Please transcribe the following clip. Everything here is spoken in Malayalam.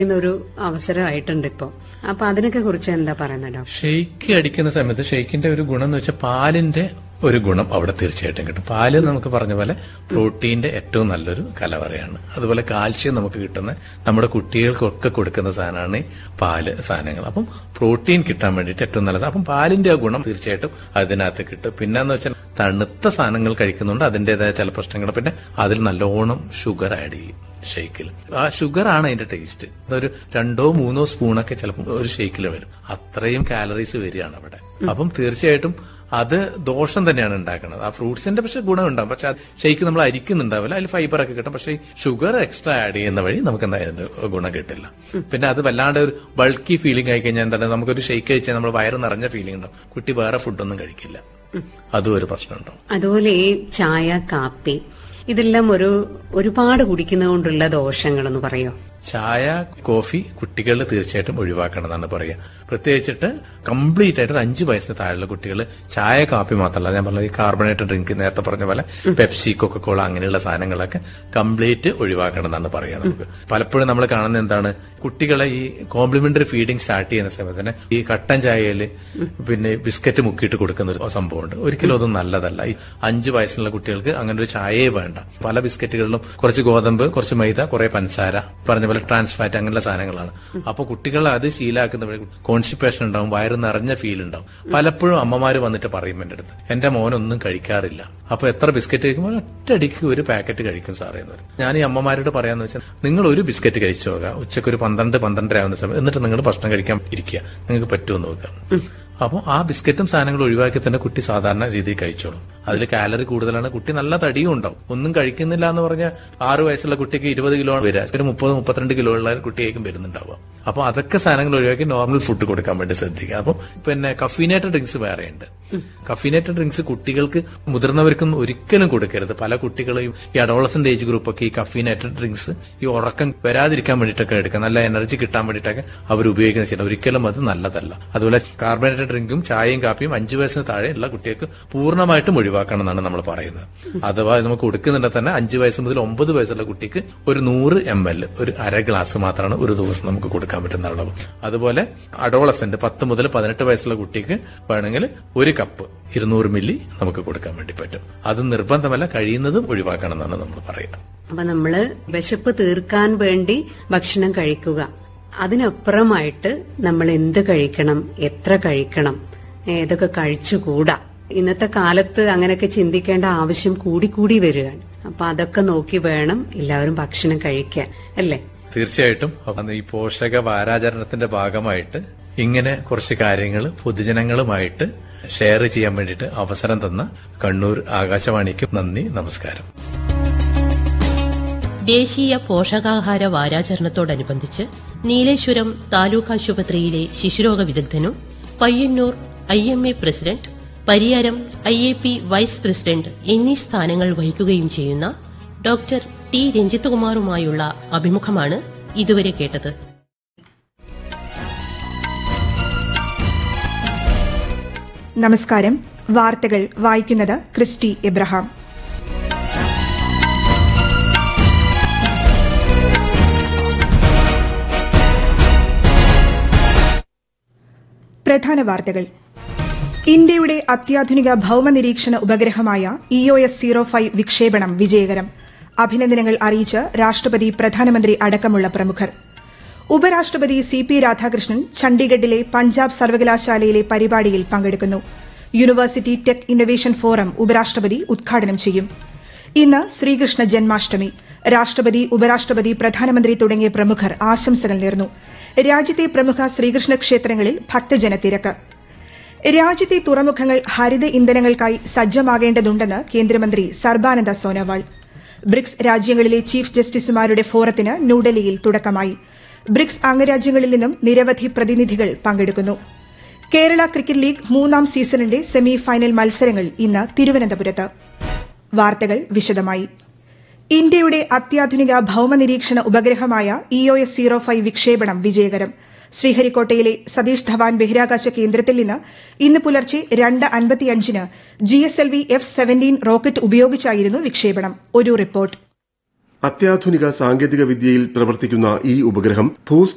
ഒരു അവസരമായിട്ടുണ്ട് ഇപ്പൊ അപ്പൊ അതിനൊക്കെ കുറിച്ച് എന്താ പറയുന്നത് ഡോക്ടർ ഷെയ്ക്ക് അടിക്കുന്ന സമയത്ത് ഷെയ്ക്കിന്റെ ഒരു ഗുണം എന്ന് വെച്ചാൽ പാലിന്റെ ഒരു ഗുണം അവിടെ തീർച്ചയായിട്ടും കിട്ടും പാല് നമുക്ക് പറഞ്ഞ പോലെ പ്രോട്ടീന്റെ ഏറ്റവും നല്ലൊരു കലവറയാണ് അതുപോലെ കാൽഷ്യം നമുക്ക് കിട്ടുന്ന നമ്മുടെ കുട്ടികൾക്കൊക്കെ കൊടുക്കുന്ന സാധനമാണ് ഈ പാല് സാധനങ്ങൾ അപ്പം പ്രോട്ടീൻ കിട്ടാൻ വേണ്ടിയിട്ട് ഏറ്റവും നല്ലത് അപ്പം പാലിന്റെ ആ ഗുണം തീർച്ചയായിട്ടും അതിനകത്ത് കിട്ടും പിന്നെന്ന് വെച്ചാൽ തണുത്ത സാധനങ്ങൾ കഴിക്കുന്നുണ്ട് അതിന്റേതായ ചില പ്രശ്നങ്ങൾ പിന്നെ അതിൽ നല്ലോണം ഷുഗർ ആഡ് ചെയ്യും ഷെയ്ക്കിൽ ആ ഷുഗർ ആണ് അതിന്റെ ടേസ്റ്റ് ഒരു രണ്ടോ മൂന്നോ സ്പൂണൊക്കെ ചിലപ്പോൾ ഒരു ഷെയ്ക്കിൽ വരും അത്രയും കാലറീസ് വരികയാണ് അവിടെ അപ്പം തീർച്ചയായിട്ടും അത് ദോഷം തന്നെയാണ് ഉണ്ടാക്കുന്നത് ആ ഫ്രൂട്ട്സിന്റെ പക്ഷെ ഗുണം ഉണ്ടാവും പക്ഷെ ഷെയ്ക്ക് നമ്മൾ അരിക്കുന്നുണ്ടാവില്ല അതിൽ ഫൈബർ ഒക്കെ കിട്ടും പക്ഷേ ഷുഗർ എക്സ്ട്രാ ആഡ് ചെയ്യുന്ന വഴി നമുക്ക് എന്തായാലും ഗുണം കിട്ടില്ല പിന്നെ അത് വല്ലാണ്ട് ഒരു ബൾക്കി ഫീലിംഗ് ആയി കഴിഞ്ഞാൽ എന്താണ് നമുക്കൊരു ഷെയ്ക്ക് കഴിച്ചാൽ നമ്മൾ വയറ് നിറഞ്ഞ ഫീലിംഗ് ഉണ്ടാവും കുട്ടി വേറെ ഫുഡൊന്നും കഴിക്കില്ല അതും ഒരു പ്രശ്നമുണ്ടാവും അതുപോലെ ഈ ചായ കാപ്പി ഇതെല്ലാം ഒരു ഒരുപാട് കുടിക്കുന്നത് കൊണ്ടുള്ള ദോഷങ്ങളെന്ന് പറയോ ചായ കോഫി കുട്ടികൾ തീർച്ചയായിട്ടും ഒഴിവാക്കണം എന്നാണ് പറയുക പ്രത്യേകിച്ചിട്ട് കംപ്ലീറ്റ് ആയിട്ട് ഒരു അഞ്ച് വയസ്സിന് താഴെയുള്ള കുട്ടികൾ ചായ കാപ്പി മാത്രമല്ല ഞാൻ പറഞ്ഞത് ഈ കാർബണേറ്റഡ് ഡ്രിങ്ക് നേരത്തെ പറഞ്ഞ പോലെ പെപ്സി കൊക്കക്കോള അങ്ങനെയുള്ള സാധനങ്ങളൊക്കെ കംപ്ലീറ്റ് ഒഴിവാക്കണം എന്നാണ് പറയുക നമുക്ക് പലപ്പോഴും നമ്മൾ കാണുന്ന എന്താണ് കുട്ടികളെ ഈ കോംപ്ലിമെന്ററി ഫീഡിങ് സ്റ്റാർട്ട് ചെയ്യുന്ന സമയത്ത് തന്നെ ഈ കട്ടൻ ചായയിൽ പിന്നെ ബിസ്ക്കറ്റ് മുക്കിയിട്ട് കൊടുക്കുന്ന ഒരു സംഭവമുണ്ട് ഒരിക്കലും അതൊന്നും നല്ലതല്ല ഈ അഞ്ച് വയസ്സുള്ള കുട്ടികൾക്ക് അങ്ങനെ ഒരു ചായയെ വേണ്ട പല ബിസ്ക്കറ്റുകളിലും കുറച്ച് ഗോതമ്പ് കുറച്ച് മൈദ കുറെ പഞ്ചസാര പറഞ്ഞ പോലെ ട്രാൻസ് ഫാറ്റ് അങ്ങനെയുള്ള സാധനങ്ങളാണ് അപ്പൊ കുട്ടികൾ അത് ശീലാക്കുന്ന വഴി കോൺസ്റ്റിപ്പേഷൻ ഉണ്ടാവും വയറ് നിറഞ്ഞ ഫീൽ ഉണ്ടാവും പലപ്പോഴും അമ്മമാര് വന്നിട്ട് പറയും എന്റെ അടുത്ത് എന്റെ മോനൊന്നും കഴിക്കാറില്ല അപ്പൊ എത്ര ബിസ്ക്കറ്റ് കഴിക്കുമ്പോൾ ഒറ്റയടിക്ക് ഒരു പാക്കറ്റ് കഴിക്കും സാറേ എന്ന് പറയും ഞാൻ ഈ അമ്മമാരോട് പറയാന്ന് വെച്ചാൽ നിങ്ങൾ ഒരു ബിസ്ക്കറ്റ് കഴിച്ചു നോക്കുക ഉച്ചയ്ക്ക് ഒരു പന്ത്രണ്ട് പന്ത്രണ്ടര ആവുന്ന സമയം എന്നിട്ട് നിങ്ങൾ ഭക്ഷണം കഴിക്കാൻ ഇരിക്കുക നിങ്ങൾക്ക് പറ്റുമോ നോക്കുക അപ്പോൾ ആ ബിസ്ക്കറ്റും സാധനങ്ങളും ഒഴിവാക്കി തന്നെ കുട്ടി സാധാരണ രീതിയിൽ കഴിച്ചോളും അതിൽ കാലറി കൂടുതലാണ് കുട്ടി നല്ല തടിയും ഉണ്ടാവും ഒന്നും കഴിക്കുന്നില്ല എന്ന് പറഞ്ഞാൽ ആറു വയസ്സുള്ള കുട്ടിക്ക് ഇരുപത് കിലോ വരിക ഒരു മുപ്പത് മുപ്പത്തിരണ്ട് കിലോ ഉള്ള കുട്ടിയേക്കും വരുന്നുണ്ടാവുക അപ്പോൾ അതൊക്കെ സാധനങ്ങൾ ഒഴിവാക്കി നോർമൽ ഫുഡ് കൊടുക്കാൻ വേണ്ടി ശ്രദ്ധിക്കുക അപ്പം പിന്നെ കഫീനേറ്റഡ് ഡ്രിങ്ക്സ് വേറെയുണ്ട് കഫീനേറ്റഡ് ഡ്രിങ്ക്സ് കുട്ടികൾക്ക് മുതിർന്നവർക്കും ഒരിക്കലും കൊടുക്കരുത് പല കുട്ടികളെയും ഈ അഡോളസന്റ് ഏജ് ഗ്രൂപ്പൊക്കെ ഈ കഫീനേറ്റഡ് ഡ്രിങ്ക്സ് ഈ ഉറക്കം വരാതിരിക്കാൻ വേണ്ടിയിട്ടൊക്കെ എടുക്കുക നല്ല എനർജി കിട്ടാൻ വേണ്ടിയിട്ടൊക്കെ അവർ ഉപയോഗിക്കുന്ന ചെയ്യണം ഒരിക്കലും അത് നല്ലതല്ല അതുപോലെ കാർബണേറ്റഡ് ഡ്രിങ്കും ചായയും കാപ്പിയും അഞ്ചു വയസ്സിന് താഴെയുള്ള കുട്ടികൾക്ക് പൂർണ്ണമായിട്ടും ഒഴിവാക്കണം എന്നാണ് നമ്മൾ പറയുന്നത് അഥവാ ഇത് നമുക്ക് കൊടുക്കുന്നുണ്ടെങ്കിൽ തന്നെ അഞ്ചു വയസ്സ് മുതൽ ഒമ്പത് വയസ്സുള്ള കുട്ടിക്ക് ഒരു നൂറ് എം എൽ ഒരു അര ഗ്ലാസ് മാത്രമാണ് ഒരു ദിവസം നമുക്ക് കൊടുക്കാൻ പറ്റുന്ന അളവ് അതുപോലെ അഡോളസന്റ് പത്ത് മുതൽ പതിനെട്ട് വയസ്സുള്ള കുട്ടിക്ക് വേണമെങ്കിൽ ഒരു കപ്പ് ഇരുന്നൂറ് മില്ലി നമുക്ക് കൊടുക്കാൻ വേണ്ടി പറ്റും അത് നിർബന്ധമല്ല കഴിയുന്നതും ഒഴിവാക്കണം എന്നാണ് നമ്മൾ പറയുന്നത് അപ്പൊ നമ്മള് വിശപ്പ് തീർക്കാൻ വേണ്ടി ഭക്ഷണം കഴിക്കുക അതിനപ്പുറമായിട്ട് നമ്മൾ എന്ത് കഴിക്കണം എത്ര കഴിക്കണം ഏതൊക്കെ കഴിച്ചുകൂടാ ഇന്നത്തെ കാലത്ത് അങ്ങനെയൊക്കെ ചിന്തിക്കേണ്ട ആവശ്യം കൂടിക്കൂടി വരികയാണ് അപ്പൊ അതൊക്കെ നോക്കി വേണം എല്ലാവരും ഭക്ഷണം കഴിക്കാൻ അല്ലേ തീർച്ചയായിട്ടും അന്ന് ഈ പോഷക വാരാചരണത്തിന്റെ ഭാഗമായിട്ട് ഇങ്ങനെ കുറച്ച് കാര്യങ്ങൾ പൊതുജനങ്ങളുമായിട്ട് ഷെയർ ചെയ്യാൻ വേണ്ടിയിട്ട് അവസരം തന്ന കണ്ണൂർ ആകാശവാണിക്കും നന്ദി നമസ്കാരം ദേശീയ പോഷകാഹാര വാരാചരണത്തോടനുബന്ധിച്ച് നീലേശ്വരം താലൂക്ക് ആശുപത്രിയിലെ ശിശുരോഗ വിദഗ്ധനും Payyanur I M A president Pariyaram I A P vice president എന്നീ സ്ഥാനങ്ങൾ വഹിക്കുകയും ചെയ്യുന്ന ഡോക്ടർ ടി രഞ്ജിത്കുമാറുമായുള്ള അഭിമുഖമാണ് ഇതുവരെ കേട്ടത് നമസ്കാരം വാർത്തകൾ വായിക്കുന്നത് ക്രിസ്റ്റി എബ്രഹാം പ്രധാന വാർത്തകൾ ഇന്ത്യയുടെ അത്യാധുനിക ഭൌമ നിരീക്ഷണ ഉപഗ്രഹമായ ഇഒ എസ് സീറോ ഫൈവ് വിക്ഷേപണം വിജയകരം അഭിനന്ദനങ്ങൾ അറിയിച്ച് രാഷ്ട്രപതി പ്രധാനമന്ത്രി അടക്കമുള്ള പ്രമുഖർ ഉപരാഷ്ട്രപതി സി പി രാധാകൃഷ്ണൻ ചണ്ഡീഗഡിലെ പഞ്ചാബ് സർവകലാശാലയിലെ പരിപാടിയിൽ പങ്കെടുക്കുന്നു യൂണിവേഴ്സിറ്റി ടെക് ഇന്നൊവേഷൻ ഫോറം ഉപരാഷ്ട്രപതി ഉദ്ഘാടനം ചെയ്യും ഇന്ന് ശ്രീകൃഷ്ണ ജന്മാഷ്ടമി രാഷ്ട്രപതി ഉപരാഷ്ട്രപതി പ്രധാനമന്ത്രി തുടങ്ങിയ പ്രമുഖർ ആശംസകൾ നേർന്നു രാജ്യത്തെ പ്രമുഖ ശ്രീകൃഷ്ണ ക്ഷേത്രങ്ങളിൽ ഭക്തജന തിരക്ക് രാജ്യത്തെ തുറമുഖങ്ങൾ ഹരിത ഇന്ധനങ്ങൾക്കായി സജ്ജമാകേണ്ടതുണ്ടെന്ന് കേന്ദ്രമന്ത്രി സർബാനന്ദ സോനോവാൾ ബ്രിക്സ് രാജ്യങ്ങളിലെ ചീഫ് ജസ്റ്റിസുമാരുടെ ഫോറത്തിന് ന്യൂഡൽഹിയിൽ തുടക്കമായി ബ്രിക്സ് അംഗരാജ്യങ്ങളിൽ നിന്നും നിരവധി പ്രതിനിധികൾ പങ്കെടുക്കുന്നു കേരള ക്രിക്കറ്റ് ലീഗ് മൂന്നാം സീസണിന്റെ സെമി ഫൈനൽ മത്സരങ്ങൾ ഇന്ന് തിരുവനന്തപുരത്ത് വാർത്തകൾ വിശദമായി ഇന്ത്യയുടെ അത്യാധുനിക ഭൌമ നിരീക്ഷണ ഉപഗ്രഹമായ ഇഒ എസ് സീറോ ഫൈവ് വിക്ഷേപണം വിജയകരം ശ്രീഹരിക്കോട്ടയിലെ സതീഷ് ധവാൻ ബഹിരാകാശ കേന്ദ്രത്തിൽ നിന്ന് ഇന്ന് പുലർച്ചെ രണ്ട് അൻപത്തിയഞ്ചിന് G S L V F seventeen rocket ഉപയോഗിച്ചായിരുന്നു വിക്ഷേപണം ഒരു റിപ്പോർട്ട് അത്യാധുനിക സാങ്കേതിക വിദ്യയിൽ പ്രവർത്തിക്കുന്ന ഈ ഉപഗ്രഹം ഭൂസ്ഥ